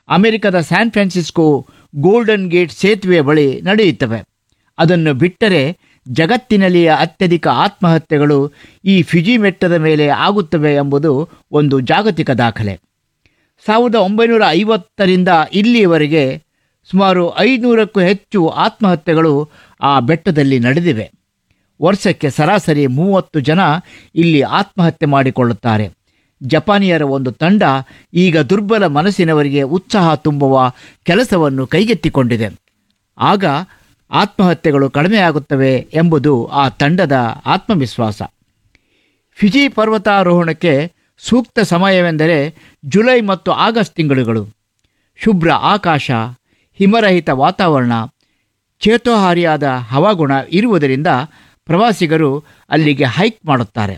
ಅಮೆರಿಕದ San Francisco golden gate ಸೇತುವೆ ಬಳಿ ನಡೆಯುತ್ತವೆ ಅದನ್ನು ಬಿಟ್ಟರೆ ಜಗತ್ತಿನಲ್ಲಿಯ ಅತ್ಯಧಿಕ ಆತ್ಮಹತ್ಯೆಗಳು ಈ ಫಿಜಿ ಬೆಟ್ಟದ ಮೇಲೆ ಆಗುತ್ತವೆ ಎಂಬುದು ಒಂದು ಜಾಗತಿಕ ದಾಖಲೆ ಸಾವಿರದ ಒಂಬೈನೂರ ಐವತ್ತರಿಂದ ಇಲ್ಲಿಯವರೆಗೆ ಸುಮಾರು ಐನೂರಕ್ಕೂ ಹೆಚ್ಚು ಆತ್ಮಹತ್ಯೆಗಳು ಆ ಬೆಟ್ಟದಲ್ಲಿ ನಡೆದಿವೆ ವರ್ಷಕ್ಕೆ ಸರಾಸರಿ ಮೂವತ್ತು ಜನ ಇಲ್ಲಿ ಆತ್ಮಹತ್ಯೆ ಮಾಡಿಕೊಳ್ಳುತ್ತಾರೆ ಜಪಾನಿಯರ ಒಂದು ತಂಡ ಈಗ ದುರ್ಬಲ ಮನಸ್ಸಿನವರಿಗೆ ಉತ್ಸಾಹ ತುಂಬುವ ಕೆಲಸವನ್ನು ಕೈಗೆತ್ತಿಕೊಂಡಿದೆ ಆಗ ಆತ್ಮಹತ್ಯೆಗಳು ಕಡಿಮೆಯಾಗುತ್ತವೆ ಎಂಬುದು ಆ ತಂಡದ ಆತ್ಮವಿಶ್ವಾಸ ಫಿಜಿ ಪರ್ವತಾರೋಹಣಕ್ಕೆ ಸೂಕ್ತ ಸಮಯವೆಂದರೆ ಜುಲೈ ಮತ್ತು ಆಗಸ್ಟ್ ತಿಂಗಳುಗಳು ಶುಭ್ರ ಆಕಾಶ ಹಿಮರಹಿತ ವಾತಾವರಣ ಚೇತೋಹಾರಿಯಾದ ಹವಾಗುಣ ಇರುವುದರಿಂದ ಪ್ರವಾಸಿಗರು ಅಲ್ಲಿಗೆ ಹೈಕ್ ಮಾಡುತ್ತಾರೆ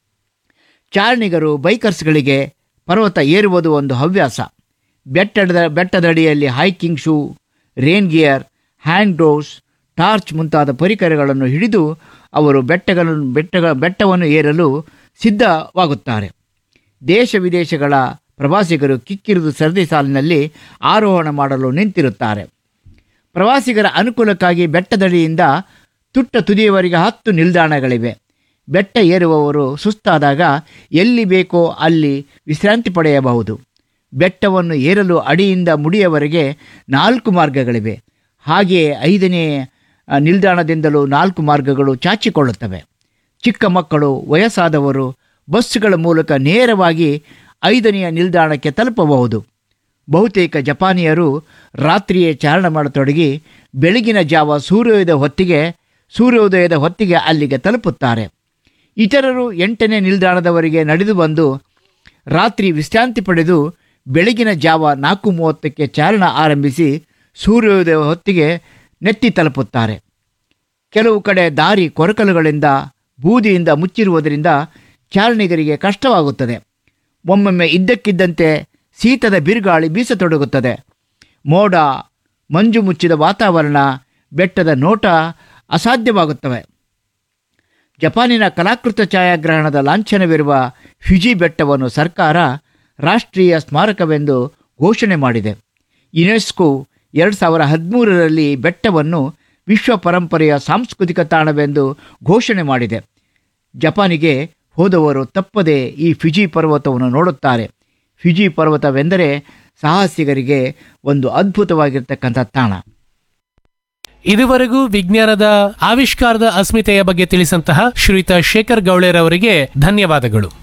ಚಾರಣಿಗರು ಬೈಕರ್ಸ್ಗಳಿಗೆ ಪರ್ವತ ಏರುವುದು ಒಂದು ಹವ್ಯಾಸ ಬೆಟ್ಟದ ಬೆಟ್ಟದಡಿಯಲ್ಲಿ hiking shoe rain gear hand gloves torch ಮುಂತಾದ ಪರಿಕರಗಳನ್ನು ಹಿಡಿದು ಅವರು ಬೆಟ್ಟಗಳನ್ನು ಬೆಟ್ಟಗಳ ಬೆಟ್ಟವನ್ನು ಏರಲು ಸಿದ್ಧವಾಗುತ್ತಾರೆ ದೇಶ ವಿದೇಶಗಳ ಪ್ರವಾಸಿಗರು ಕಿಕ್ಕಿರಿದು ಸರದಿ ಸಾಲಿನಲ್ಲಿ ಆರೋಹಣ ಮಾಡಲು ನಿಂತಿರುತ್ತಾರೆ ಪ್ರವಾಸಿಗರ ಅನುಕೂಲಕ್ಕಾಗಿ ಬೆಟ್ಟದಡಿಯಿಂದ ತುಟ್ಟ ತುದಿಯವರೆಗೆ ಹತ್ತು ನಿಲ್ದಾಣಗಳಿವೆ ಬೆಟ್ಟ ಏರುವವರು ಸುಸ್ತಾದಾಗ ಎಲ್ಲಿ ಬೇಕೋ ಅಲ್ಲಿ ವಿಶ್ರಾಂತಿ ಪಡೆಯಬಹುದು ಬೆಟ್ಟವನ್ನು ಏರಲು ಅಡಿಯಿಂದ ಮುಡಿಯವರೆಗೆ ನಾಲ್ಕು ಮಾರ್ಗಗಳಿವೆ ಹಾಗೆಯೇ ಐದನೇ ಆ, ನಿಲ್ದಾಣದಿಂದಲೂ ನಾಲ್ಕು ಮಾರ್ಗಗಳು ಚಾಚಿಕೊಳ್ಳುತ್ತವೆ ಚಿಕ್ಕ ಮಕ್ಕಳು ವಯಸ್ಸಾದವರು ಬಸ್ಸುಗಳ ಮೂಲಕ ನೇರವಾಗಿ ಐದನೆಯ ನಿಲ್ದಾಣಕ್ಕೆ ತಲುಪಬಹುದು ಬಹುತೇಕ ಜಪಾನಿಯರು ರಾತ್ರಿಯೇ ಚಾರಣ ಮಾಡತೊಡಗಿ ಬೆಳಗಿನ ಜಾವ ಸೂರ್ಯೋದಯದ ಹೊತ್ತಿಗೆ ಸೂರ್ಯೋದಯದ ಹೊತ್ತಿಗೆ ಅಲ್ಲಿಗೆ ತಲುಪುತ್ತಾರೆ ಇತರರು ಎಂಟನೇ ನಿಲ್ದಾಣದವರೆಗೆ ನಡೆದು ಬಂದು ರಾತ್ರಿ ವಿಶ್ರಾಂತಿ ಪಡೆದು ಬೆಳಗಿನ ಜಾವ ನಾಲ್ಕು ಮೂವತ್ತಕ್ಕೆ ಚಾರಣ ಆರಂಭಿಸಿ ಸೂರ್ಯೋದಯ ಹೊತ್ತಿಗೆ ನೆತ್ತಿ ತಲುಪುತ್ತಾರೆ ಕೆಲವು ಕಡೆ ದಾರಿ ಕೊರಕಲುಗಳಿಂದ ಬೂದಿಯಿಂದ ಮುಚ್ಚಿರುವುದರಿಂದ ಚಾರಣಿಗರಿಗೆ ಕಷ್ಟವಾಗುತ್ತದೆ ಒಮ್ಮೊಮ್ಮೆ ಇದ್ದಕ್ಕಿದ್ದಂತೆ ಶೀತದ ಬಿರುಗಾಳಿ ಬೀಸತೊಡಗುತ್ತದೆ ಮೋಡ ಮಂಜು ಮುಚ್ಚಿದ ವಾತಾವರಣ ಬೆಟ್ಟದ ನೋಟ ಅಸಾಧ್ಯವಾಗುತ್ತವೆ ಜಪಾನಿನ ಕಲಾಕೃತ ಛಾಯಾಗ್ರಹಣದ ಲಾಂಛನವಿರುವ ಫಿಜಿ ಬೆಟ್ಟವನ್ನು ಸರ್ಕಾರ ರಾಷ್ಟ್ರೀಯ ಸ್ಮಾರಕವೆಂದು ಘೋಷಣೆ ಮಾಡಿದೆ ಯುನೆಸ್ಕೋ ಎರಡು ಸಾವಿರ ಹದಿಮೂರರಲ್ಲಿ ಬೆಟ್ಟವನ್ನು ವಿಶ್ವ ಪರಂಪರೆಯ ಸಾಂಸ್ಕೃತಿಕ ತಾಣವೆಂದು ಘೋಷಣೆ ಮಾಡಿದೆ ಜಪಾನಿಗೆ ಹೋದವರು ತಪ್ಪದೆ ಈ ಫಿಜಿ ಪರ್ವತವನ್ನು ನೋಡುತ್ತಾರೆ ಫಿಜಿ ಪರ್ವತವೆಂದರೆ ಸಾಹಸಿಗರಿಗೆ ಒಂದು ಅದ್ಭುತವಾಗಿರ್ತಕ್ಕಂಥ ತಾಣ ಇದುವರೆಗೂ ವಿಜ್ಞಾನದ ಆವಿಷ್ಕಾರದ ಅಸ್ಮಿತೆಯ ಬಗ್ಗೆ ತಿಳಿಸಂತಹ ಶ್ರೀಯುತ ಶೇಖರ್ ಗೌಳೆರವರಿಗೆ ಧನ್ಯವಾದಗಳು